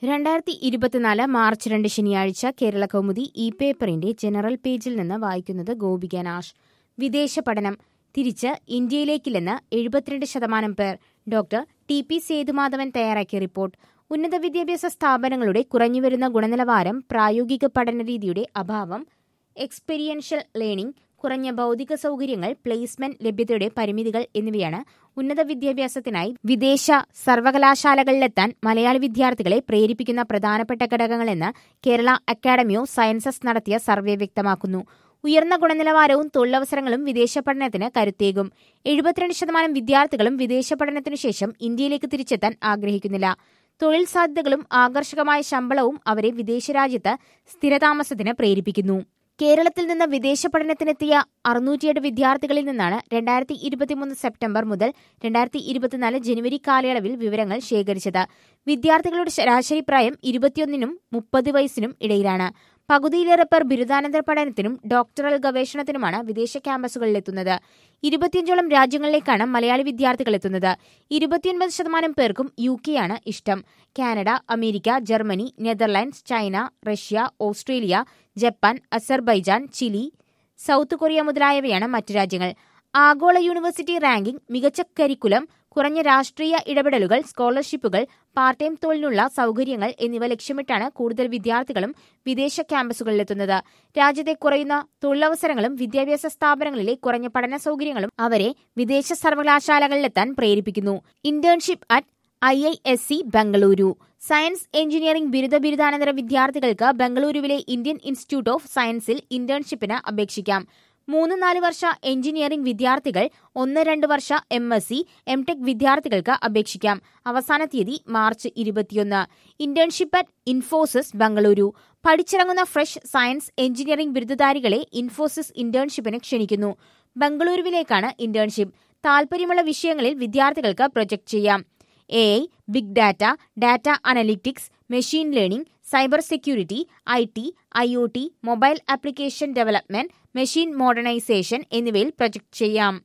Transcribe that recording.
രണ്ടായിരത്തി ഇരുപത്തിനാല് മാർച്ച് രണ്ട് ശനിയാഴ്ച കേരള കൗമുദി ഇ പേപ്പറിന്റെ ജനറൽ പേജിൽ നിന്ന് വായിക്കുന്നത് ഗോപിക നാഷ് വിദേശ പഠനം തിരിച്ച് ഇന്ത്യയിലേക്കില്ലെന്ന് എഴുപത്തിരണ്ട് ശതമാനം പേർ ഡോക്ടർ ടി പി സേതുമാധവൻ തയ്യാറാക്കിയ റിപ്പോർട്ട് ഉന്നത വിദ്യാഭ്യാസ സ്ഥാപനങ്ങളുടെ കുറഞ്ഞുവരുന്ന ഗുണനിലവാരം പ്രായോഗിക പഠനരീതിയുടെ അഭാവം എക്സ്പീരിയൻഷ്യൽ ലേണിംഗ് കുറഞ്ഞ ഭൗതിക സൗകര്യങ്ങൾ പ്ലേസ്മെന്റ് ലഭ്യതയുടെ പരിമിതികൾ എന്നിവയാണ് ഉന്നത വിദ്യാഭ്യാസത്തിനായി വിദേശ സർവകലാശാലകളിലെത്താൻ മലയാളി വിദ്യാർത്ഥികളെ പ്രേരിപ്പിക്കുന്ന പ്രധാനപ്പെട്ട ഘടകങ്ങളെന്ന് കേരള അക്കാദമി ഓഫ് സയൻസസ് നടത്തിയ സർവേ വ്യക്തമാക്കുന്നു ഉയർന്ന ഗുണനിലവാരവും തൊഴിലവസരങ്ങളും വിദേശ പഠനത്തിന് കരുത്തേകും എഴുപത്തിരണ്ട് ശതമാനം വിദ്യാർത്ഥികളും വിദേശ പഠനത്തിനു ശേഷം ഇന്ത്യയിലേക്ക് തിരിച്ചെത്താൻ ആഗ്രഹിക്കുന്നില്ല തൊഴിൽ സാധ്യതകളും ആകർഷകമായ ശമ്പളവും അവരെ വിദേശ രാജ്യത്ത് സ്ഥിരതാമസത്തിന് പ്രേരിപ്പിക്കുന്നു കേരളത്തിൽ നിന്ന് വിദേശ പഠനത്തിനെത്തിയ അറുന്നൂറ്റിയെട്ട് വിദ്യാർത്ഥികളിൽ നിന്നാണ് രണ്ടായിരത്തി ഇരുപത്തിമൂന്ന് സെപ്റ്റംബർ മുതൽ രണ്ടായിരത്തി ഇരുപത്തിനാല് ജനുവരി കാലയളവിൽ വിവരങ്ങൾ ശേഖരിച്ചത് വിദ്യാർത്ഥികളുടെ ശരാശരി പ്രായം ഇരുപത്തിയൊന്നിനും മുപ്പത് വയസ്സിനും ഇടയിലാണ് പകുതിയിലേറെ പേർ ബിരുദാനന്തര പഠനത്തിനും ഡോക്ടറൽ ഗവേഷണത്തിനുമാണ് വിദേശ ക്യാമ്പസുകളിലെത്തുന്നത് ഇരുപത്തിയഞ്ചോളം രാജ്യങ്ങളിലേക്കാണ് മലയാളി വിദ്യാർത്ഥികൾ എത്തുന്നത് ഇരുപത്തിയൊൻപത് ശതമാനം പേർക്കും യു കെയാണ് ഇഷ്ടം Canada America Germany Netherlands China Russia Australia Japan Azerbaijan Chile South Korea മുതലായവയാണ് മറ്റു രാജ്യങ്ങൾ ആഗോള യൂണിവേഴ്സിറ്റി റാങ്കിംഗ് മികച്ച കരിക്കുലം കുറഞ്ഞ രാഷ്ട്രീയ ഇടപെടലുകൾ സ്കോളർഷിപ്പുകൾ പാർട്ട് ടൈം തൊഴിലിനുള്ള സൗകര്യങ്ങൾ എന്നിവ ലക്ഷ്യമിട്ടാണ് കൂടുതൽ വിദ്യാർത്ഥികളും വിദേശ ക്യാമ്പസുകളിലെത്തുന്നത് രാജ്യത്തെ കുറയുന്ന തൊഴിലവസരങ്ങളും വിദ്യാഭ്യാസ സ്ഥാപനങ്ങളിലെ കുറഞ്ഞ പഠന സൗകര്യങ്ങളും അവരെ വിദേശ സർവകലാശാലകളിലെത്താൻ പ്രേരിപ്പിക്കുന്നു internship at I I S C Bengaluru science engineering ബിരുദ ബിരുദാനന്തര വിദ്യാർത്ഥികൾക്ക് ബംഗളൂരുവിലെ ഇന്ത്യൻ ഇൻസ്റ്റിറ്റ്യൂട്ട് ഓഫ് സയൻസിൽ ഇന്റേൺഷിപ്പിന് അപേക്ഷിക്കാം മൂന്ന് നാല് വർഷ എഞ്ചിനീയറിംഗ് വിദ്യാർത്ഥികൾ ഒന്ന് രണ്ട് വർഷ M S C M tech വിദ്യാർത്ഥികൾക്ക് അപേക്ഷിക്കാം അവസാന തീയതി മാർച്ച് ഇരുപത്തിയൊന്ന് ഇന്റേൺഷിപ്പ് അറ്റ് ഇൻഫോസിസ് ബംഗളൂരു പഠിച്ചിറങ്ങുന്ന ഫ്രഷ് സയൻസ് എഞ്ചിനീയറിംഗ് ബിരുദധാരികളെ ഇൻഫോസിസ് ഇന്റേൺഷിപ്പിന് ക്ഷണിക്കുന്നു ബംഗളൂരുവിലേക്കാണ് ഇന്റേൺഷിപ്പ് താൽപര്യമുള്ള വിഷയങ്ങളിൽ വിദ്യാർത്ഥികൾക്ക് പ്രൊജക്ട് ചെയ്യാം A I big data data analytics machine learning cyber security I T I O T mobile application development machine modernization എന്നിവയിൽ പ്രൊജക്ട് ചെയ്യാം